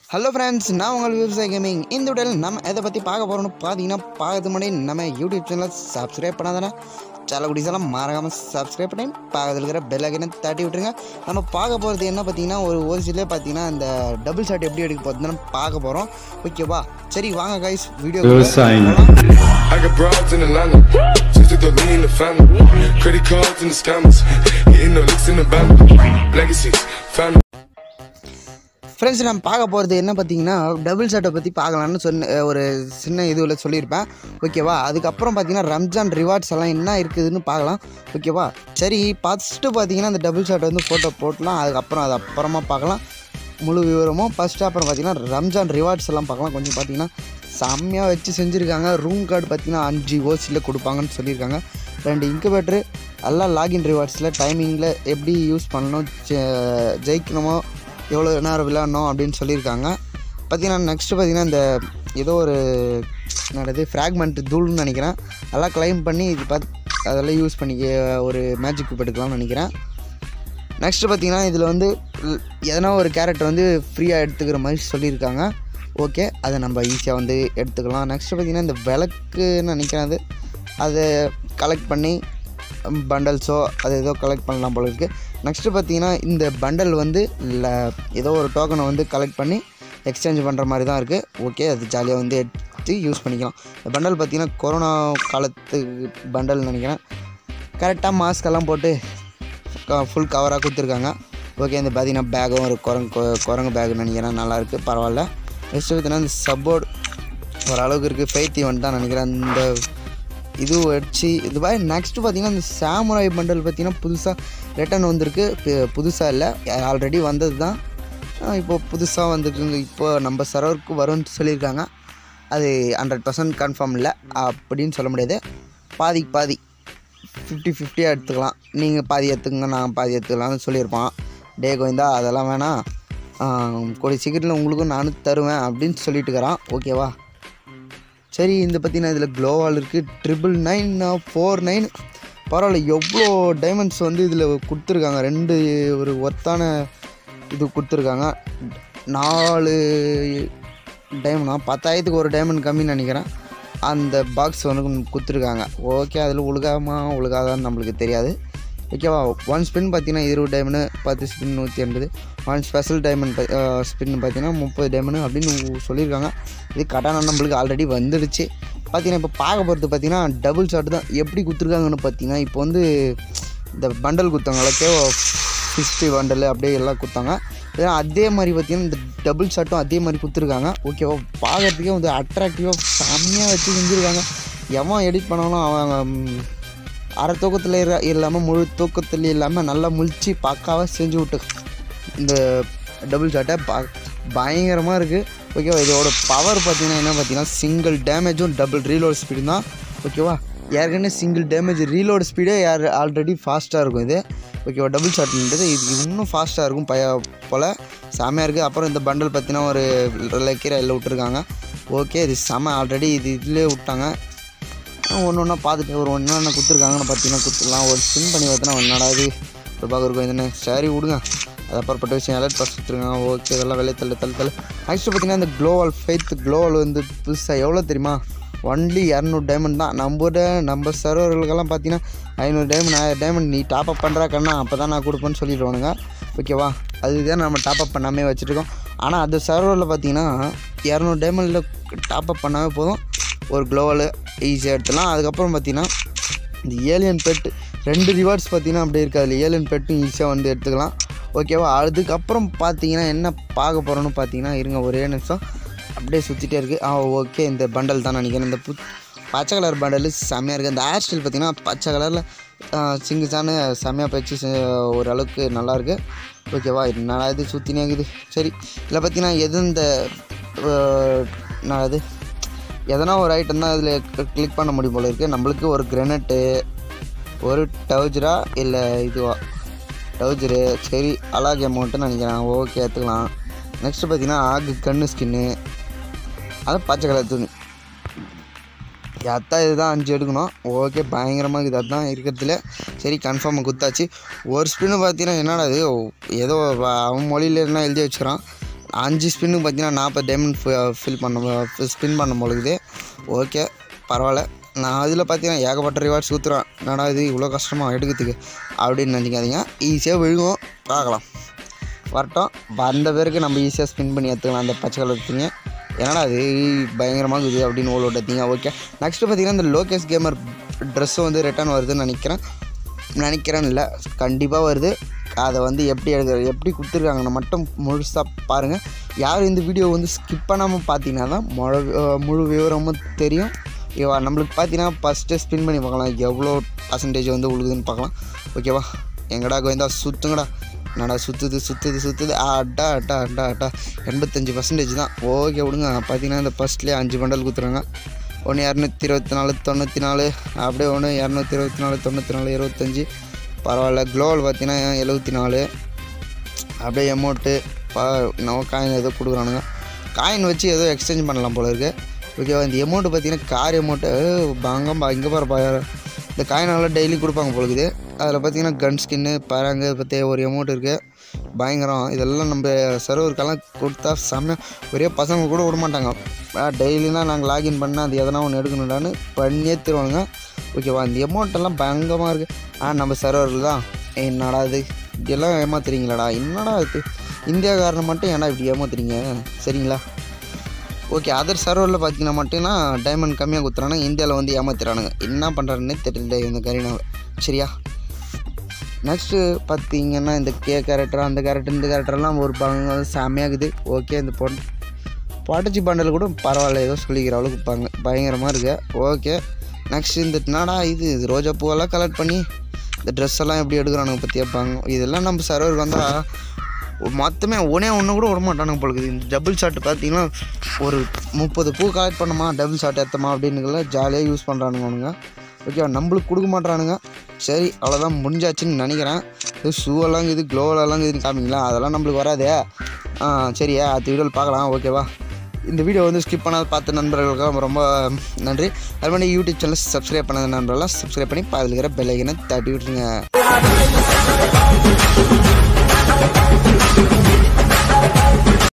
Hello friends நான் உங்கள் விவசாய கேமிங் இந்த வீடியோவில் நம்ம எதை பற்றி பார்க்க போகிறோம்னு பார்த்தீங்கன்னா பார்க்கறது முன்னாடி நம்ம யூடியூப் சேனலை சப்ஸ்கிரைப் பண்ணாதானே சேனல் குடிசெல்லாம் மறக்காமல் சப்ஸ்கிரைப் பண்ணி பக்கத்தில் இருக்கிற பெல் ஐக்கனை தட்டி விட்டுருங்க நம்ம பார்க்க போகிறது என்ன பார்த்தீங்கன்னா ஒரு ஒரு சிலே பார்த்தீங்கன்னா இந்த டபுள் ஷாட் எப்படி எடுக்க போகிறது நம்ம பார்க்க போகிறோம் ஓகேவா சரி வாங்க கைஸ் வீடியோ விவசாயிங்க. I got broads in Atlanta. Just to me in the family. Credit cards and the scammers. Hitting the licks in the band. Legacies. Family. Friends நம்ம பார்க்க போகிறது என்ன பார்த்தீங்கன்னா டபுள் ஷர்ட்டை பற்றி பார்க்கலான்னு சொன்ன ஒரு சின்ன இதுவில் சொல்லியிருப்பேன் ஓகேவா அதுக்கப்புறம் பார்த்தீங்கன்னா ரம்ஜான் ரிவார்ட்ஸ் எல்லாம் என்ன இருக்குதுன்னு பார்க்கலாம் ஓகேவா சரி ஃபஸ்ட்டு பார்த்தீங்கன்னா அந்த டபுள் ஷர்ட் வந்து ஃபோட்டோ போட்டலாம் அதுக்கப்புறம் அது அப்புறமா பார்க்கலாம் முழு விவரமும் ஃபஸ்ட்டு அப்புறம் பார்த்தீங்கன்னா ரம்ஜான் ரிவார்ட்ஸ் எல்லாம் பார்க்கலாம் கொஞ்சம் பார்த்தீங்கன்னா செம்மையாக வச்சு செஞ்சுருக்காங்க ரூம் கார்டு பார்த்தீங்கன்னா அஞ்சு ஓசியில் கொடுப்பாங்கன்னு சொல்லியிருக்காங்க ரெண்டு இன்குபேட்டரு எல்லாம் லாகின் ரிவார்ட்ஸில் டைமிங்கில் எப்படி யூஸ் பண்ணணும் ஜெ- ஜெயிக்கணுமோ எவ்வளோ நேரம் விளையாடணும் அப்படின்னு சொல்லியிருக்காங்க பார்த்தீங்கன்னா நெக்ஸ்ட்டு பார்த்தீங்கன்னா இந்த ஏதோ ஒரு என்னது ஃப்ராக்மெண்ட் தூள்னு நினைக்கிறேன் அதெல்லாம் க்ளைம் பண்ணி இது பார்த்து அதெல்லாம் யூஸ் பண்ணிக்க ஒரு மேஜிக் குப் எடுக்கலாம்னு நினைக்கிறேன் நெக்ஸ்ட்டு பார்த்தீங்கன்னா இதில் வந்து ல்- எதனா ஒரு கேரக்டர் வந்து ஃப்ரீயாக எடுத்துக்கிற மாதிரி சொல்லியிருக்காங்க ஓகே அதை நம்ம ஈஸியாக வந்து எடுத்துக்கலாம் நெக்ஸ்ட்டு பார்த்தீங்கன்னா இந்த விளக்குன்னு நினைக்கிறேன் அது அதை கலெக்ட் பண்ணி பண்டல்ஸோ அது ஏதோ கலெக்ட் பண்ணலாம் போல இருக்குது நெக்ஸ்ட்டு பார்த்தீங்கன்னா இந்த பண்டல் வந்து ல- ஏதோ ஒரு டோக்கனை வந்து கலெக்ட் பண்ணி எக்ஸ்சேஞ்ச் பண்ணுற மாதிரி தான் இருக்குது ஓகே அது ஜாலியாக வந்து எடுத்து யூஸ் பண்ணிக்கலாம் இந்த பண்டல் பார்த்தீங்கன்னா கொரோனா காலத்து பண்டல் நினைக்கிறேன் கரெக்டாக மாஸ்க் எல்லாம் போட்டு ஃபுல் கவராக கொடுத்துருக்காங்க ஓகே இந்த பார்த்தீங்கன்னா பேக்கும் ஒரு குரங்கு கொ- குரங்கு பேக் நினைக்கிறேன் நல்லாயிருக்கு பரவாயில்ல நெக்ஸ்ட் பார்த்தீங்கன்னா இந்த சப்போர்ட் ஓரளவுக்கு இருக்குது ஃபெய்த் ஈவெண்ட் தான் நினைக்கிறேன் இந்த இது வச்சு இது மாதிரி நெக்ஸ்ட்டு பார்த்தீங்கன்னா இந்த சாமுராய் பண்டல் பார்த்தீங்கன்னா புதுசாக ரிட்டர்ன் வந்திருக்கு புதுசாக இல்லை ஆல்ரெடி வந்தது தான் இப்போ புதுசாக வந்துருக்குங்க இப்போ நம்ம சர்வருக்கு வரும்னு சொல்லியிருக்காங்க அது ஹண்ட்ரட் பர்சன்ட் கன்ஃபார்ம் இல்லை அப்படின்னு சொல்ல முடியாது பாதிக்கு பாதி ஃபிஃப்டி ஃபிஃப்டியாக எடுத்துக்கலாம் நீங்கள் பாதி எடுத்துக்கங்க நான் பாதி எடுத்துக்கலாம்னு சொல்லியிருப்பான் டே கோவிந்தா அதெல்லாம் வேணாம் ஆஹ் கூடிய சீக்கிரத்தில் உங்களுக்கும் நானும் தருவேன் அப்படின்னு சொல்லிட்டு இருக்கிறான் ஓகேவா சரி இந்த பார்த்தீங்கன்னா இதில் க்ளோவால் இருக்குது ட்ரிபிள் நைன் ஃபோர் நைன் பரவாயில்ல எவ்வளோ டைமண்ட்ஸ் வந்து இதில் கொடுத்துருக்காங்க ரெண்டு ஒரு ஒர்த்தான இது கொடுத்துருக்காங்க நாலு டைமண்டா பத்தாயிரத்துக்கு ஒரு டைமண்ட் கம்மின்னு நினைக்கிறேன் அந்த பாக்ஸ் வந்து கொடுத்துருக்காங்க ஓகே அதில் உழுகாமா உழுகாதான்னு நம்மளுக்கு தெரியாது ஓகேவா ஒன் ஸ்பின் பார்த்தீங்கன்னா இருபது டைமண்டு பத்து ஸ்பின் நூற்றி எண்பது ஒன் ஸ்பெஷல் டைமண்ட் ஸ்பின் பார்த்தீங்கன்னா முப்பது டைமண்டு அப்படின்னு சொல்லியிருக்காங்க இது கட்டான நம்மளுக்கு ஆல்ரெடி வந்துடுச்சு பார்த்தீங்கன்னா இப்போ பார்க்க போகிறது பார்த்தீங்கன்னா டபுள் ஷாட் தான் எப்படி கொடுத்துருக்காங்கன்னு பார்த்தீங்கன்னா இப்போ வந்து இந்த பண்டல் கொடுத்தாங்களே கேவோ ஃபிஃப்டி பண்டல் அப்படியே எல்லாம் கொடுத்தாங்க ஏன்னா அதே மாதிரி பார்த்தீங்கன்னா இந்த டபுள் ஷாட்டும் அதே மாதிரி கொடுத்துருக்காங்க ஓகேவா பார்க்கறதுக்கே வந்து அட்ராக்டிவாக செம்மையாக வச்சு செஞ்சுருக்காங்க எவன் எடிட் பண்ணாலும் அவன் ம், அரை தூக்கத்தில் இல்லாமல் முழு தூக்கத்தில் இல்லாமல் நல்லா முழிச்சு பக்காவாக செஞ்சு விட்டு இந்த டபுள் ஷாட்டை ப பயங்கரமாக இருக்குது ஓகேவா இதோட பவர் பார்த்தீங்கன்னா என்ன பார்த்தீங்கன்னா சிங்கிள் டேமேஜும் டபுள் ரீலோட் ஸ்பீடு தான் ஓகேவா ஏற்கனவே சிங்கிள் டேமேஜ் ரீலோட் ஸ்பீடே யார் ஆல்ரெடி ஃபாஸ்ட்டாக இருக்கும் இது ஓகேவா டபுள் ஷாட்ன்றது இது இன்னும் ஃபாஸ்ட்டாக இருக்கும் பய போல் செமையாக இருக்குது அப்புறம் இந்த பண்டல் பார்த்தீங்கன்னா ஒரு லக்கீரை எல்லாம் விட்டுருக்காங்க ஓகே இது செம ஆல்ரெடி இது இதுலேயே விட்டாங்க ஒன்று ஒன்றா பார்த்துட்டு ஒரு ஒன்று ஒன்று கொடுத்துருக்காங்கன்னு பார்த்தீங்கன்னா கொடுத்துடலாம் ஒரு ஸ்பின் பண்ணி பார்த்தீங்கன்னா ஒன்றா இது ரூபாய் இருக்கும் இதுன்னு சரி விடுங்க அது அப்புறப்பட்ட விஷயம் அலர்ட் பாஸ் கொடுத்துருங்க ஓகே இதெல்லாம் வெளியே தள்ளு தள்ளு தள்ளு நெக்ஸ்ட்டு பார்த்தீங்கன்னா இந்த க்ளோவால் ஃபெய்த் க்ளோவால் வந்து புதுசாக எவ்வளோ தெரியுமா ஒன்லி இரநூறு டைமண்ட் தான் நம்ம நம்ம சர்வர்களுக்கெல்லாம் பார்த்தீங்கன்னா ஐநூறு டைமண்ட் ஆயிரம் டைமண்ட் நீ டாப் அப் பண்ணுறா கண்ணா அப்போ தான் நான் கொடுப்பேன்னு சொல்லிடுவானுங்க ஓகேவா அதுதான் நம்ம டாப் அப் பண்ணாமே வச்சுருக்கோம் ஆனால் அந்த சர்வரில் பார்த்தீங்கன்னா இரநூறு டைமண்டில் டாப் அப் பண்ணாவே போதும் ஒரு க்ளோவல் ஈஸியாக எடுத்துடலாம் அதுக்கப்புறம் பார்த்தீங்கன்னா இந்த ஏலியன் பெட் ரெண்டு ரிவார்ட்ஸ் பார்த்தீங்கன்னா அப்படியே இருக்குது அதில் ஏலியன் பெட்டும் ஈஸியாக வந்து எடுத்துக்கலாம் ஓகேவா அதுக்கப்புறம் பார்த்தீங்கன்னா என்ன பார்க்க போகிறோன்னு பார்த்தீங்கன்னா இருங்க ஒரே நிமிஷம் அப்படியே சுற்றிட்டே இருக்குது ஆ ஓகே இந்த பண்டல் தான் நினைக்கிறேன் இந்த புத் பச்சை கலர் பண்டல் செம்மையாக இருக்குது இந்த ஹேர் ஸ்டைல் பார்த்தீங்கன்னா பச்சை கலரில் சிங்குச்சானு செம்மையாக போயிடுச்சு செ- ஓரளவுக்கு நல்லாயிருக்கு ஓகேவா இது நல்லா இது சுற்றினே இருக்குது சரி இதில் பார்த்தீங்கன்னா எது இந்த அஹ், நான் அது எதனா ஒரு ஐட்டம் தான் இதில் கிளிக் பண்ண முடியும் போல இருக்குது நம்மளுக்கு ஒரு கிரெனட்டு ஒரு டவுஜரா இல்லை இதுவா டவுஜரு சரி அலாக் அமௌண்ட்டுன்னு நினைக்கிறேன் ஓகே எடுத்துக்கலாம் நெக்ஸ்ட்டு பார்த்தீங்கன்னா ஆகு கண்ணு ஸ்கின்னு அது பச்சை கலர் துணி அதான் இதுதான் அஞ்சு எடுக்கணும் ஓகே பயங்கரமாக இருக்குது அதுதான் இருக்கிறதுல சரி கன்ஃபார்மாக குத்தாச்சு ஒரு ஸ்பின்னு பார்த்தீங்கன்னா என்னடா இது ஏதோ அவன் மொழியில என்ன எழுதி வச்சுக்கிறான் அஞ்சு ஸ்பின்னுக்கு பார்த்தீங்கன்னா நாற்பது டைமண்ட் ஃபில் பண்ண ஸ்பின் பண்ண பொழுது ஓகே பரவாயில்ல நான் அதில் பார்த்தீங்கன்னா ஏகப்பட்ட ரிவார்ட்ஸ் ஊற்றுறேன் என்னடா இது இவ்வளோ கஷ்டமாக எடுக்கிறதுக்கு அப்படின்னு நினைக்காதீங்க ஈஸியாக விழுகும் பார்க்கலாம் வரட்டும் வந்த பேருக்கு நம்ம ஈஸியாக ஸ்பின் பண்ணி எடுத்துக்கலாம் அந்த பச்சை கலர் தீங்க என்னடா அது பயங்கரமாக இருக்குது அப்படின்னு ஓல் ஓட்டத்தீங்க ஓகே நெக்ஸ்ட்டு பார்த்தீங்கன்னா இந்த லோகேஷ் கேமர் ட்ரெஸ்ஸும் வந்து ரிட்டர்ன் வருதுன்னு நினைக்கிறேன் நினைக்கிறேன் இல்லை கண்டிப்பாக வருது அதை வந்து எப்படி எடுக்க எப்படி கொடுத்துருக்காங்கன்னு மட்டும் முழுசாக பாருங்கள் யாரும் இந்த வீடியோ வந்து ஸ்கிப் பண்ணாமல் பார்த்தீங்கன்னா தான் முழு முழு விவரமும் தெரியும் ஓகேவா நம்மளுக்கு பார்த்தீங்கன்னா ஃபஸ்ட்டு ஸ்பின் பண்ணி பார்க்கலாம் எவ்வளோ பர்சன்டேஜ் வந்து உழுகுதுன்னு பார்க்கலாம் ஓகேவா எங்கடா கோவிந்தா சுற்றுங்கடா என்னடா சுற்றுது சுற்றுது சுற்றுது அட்டா அட்டா அட்டா அட்டா எண்பத்தஞ்சு பர்சன்டேஜ் தான் ஓகே விடுங்க பார்த்தீங்கன்னா இந்த ஃபஸ்ட்லேயே அஞ்சு பண்டல் கொடுத்துருங்க ஒன்று இரநூத்தி இருபத்தி நாலு தொண்ணூற்றி நாலு அப்படியே ஒன்று இரநூத்தி இருபத்தி நாலு தொண்ணூற்றி நாலு இருபத்தஞ்சி பரவாயில்ல க்ளோவல் பார்த்தீங்கன்னா எழுபத்தி நாலு அப்படியே எமௌண்ட்டு பா நம்ம காயின் ஏதோ கொடுக்குறானுங்க காயின் வச்சு ஏதோ எக்ஸ்சேஞ்ச் பண்ணலாம் போல இருக்குது ஓகேவா இந்த எமௌண்ட்டு பார்த்தீங்கன்னா கார் எமௌண்ட்டு பங்கம்பா இங்கே பாரு பா இந்த காயினால டெய்லி கொடுப்பாங்க போல இருக்குது அதில் பார்த்தீங்கன்னா கன் ஸ்கின்னு பராங்க பற்றி ஒரு எமௌண்ட் இருக்குது பயங்கரம் இதெல்லாம் நம்ம சர்வருக்கெல்லாம் கொடுத்தா செம்ம ஒரே பசங்க கூட விட மாட்டாங்க டெய்லினா நாங்கள் லாகின் பண்ணால் அது எதனா ஒன்று எடுக்கணுடான்னு பண்ணியே தருவானுங்க ஓகேவா இந்த எமௌண்ட்டெல்லாம் பயங்கரமாக இருக்குது ஆ நம்ம சர்வரில் தான் என்னடா இது இதெல்லாம் ஏமாத்துறீங்களாடா என்னடா இது இந்தியாக்காரனை மட்டும் ஏன்டா இப்படி ஏமாத்துறீங்க சரிங்களா ஓகே அதர் சர்வரில் பார்த்தீங்கன்னா மட்டும்னா டைமண்ட் கம்மியாக குத்துறாங்க இந்தியாவில் வந்து ஏமாத்துறானுங்க என்ன பண்ணுறாருன்னே தெரியல இந்த கரீனாவை சரியா நெக்ஸ்ட்டு பார்த்தீங்கன்னா இந்த கே கேரக்டர் அந்த கேரக்டர் இந்த கேரக்டர்லாம் ஒரு பங்க செம்மையாகுது ஓகே இந்த பொன் பாட்டச்சி பாண்டல் கூட பரவாயில்ல ஏதோ சொல்லிக்கிற அளவுக்கு இருப்பாங்க பயங்கரமாக இருக்கு ஓகே நெக்ஸ்ட் இந்த நாடா இது இது ரோஜா பூவெல்லாம் கலெக்ட் பண்ணி இந்த ட்ரெஸ் எல்லாம் எப்படி எடுக்கிறானுங்க பற்றி கேட்பாங்க இதெல்லாம் நம்ம சர்வருக்கு வந்தால் மொத்தமே ஒன்றே ஒன்று கூட விட மாட்டானுங்க போல இருக்குது இந்த டபுள் ஷாட் பார்த்தீங்கன்னா ஒரு முப்பது பூ கலெக்ட் பண்ணோமா டபுள் ஷாட் ஏற்றமா அப்படின்னு ஜாலியாக யூஸ் பண்ணுறானுங்க அவனுங்க ஓகே நம்மளுக்கு கொடுக்க மாட்றானுங்க சரி அவ்வளோதான் முடிஞ்சாச்சுன்னு நினைக்கிறேன் இது ஷூவெல்லாம் இது க்ளோவெல்லாம் இதுன்னு காமிங்களா அதெல்லாம் நம்மளுக்கு வராதே ஆ சரியா அடுத்த வீடியோவில் பார்க்கலாம் ஓகேவா இந்த வீடியோ வந்து ஸ்கிப் பண்ணாத பார்த்த நண்பர்களுக்கு ரொம்ப நன்றி அது மாதிரி யூடியூப் சேனல் சப்ஸ்கிரைப் பண்ணாத நண்பர்கள்லாம் சப்ஸ்கிரைப் பண்ணி அதில் இருக்கிற பெல் ஐக்கனை தட்டி விட்டுருங்க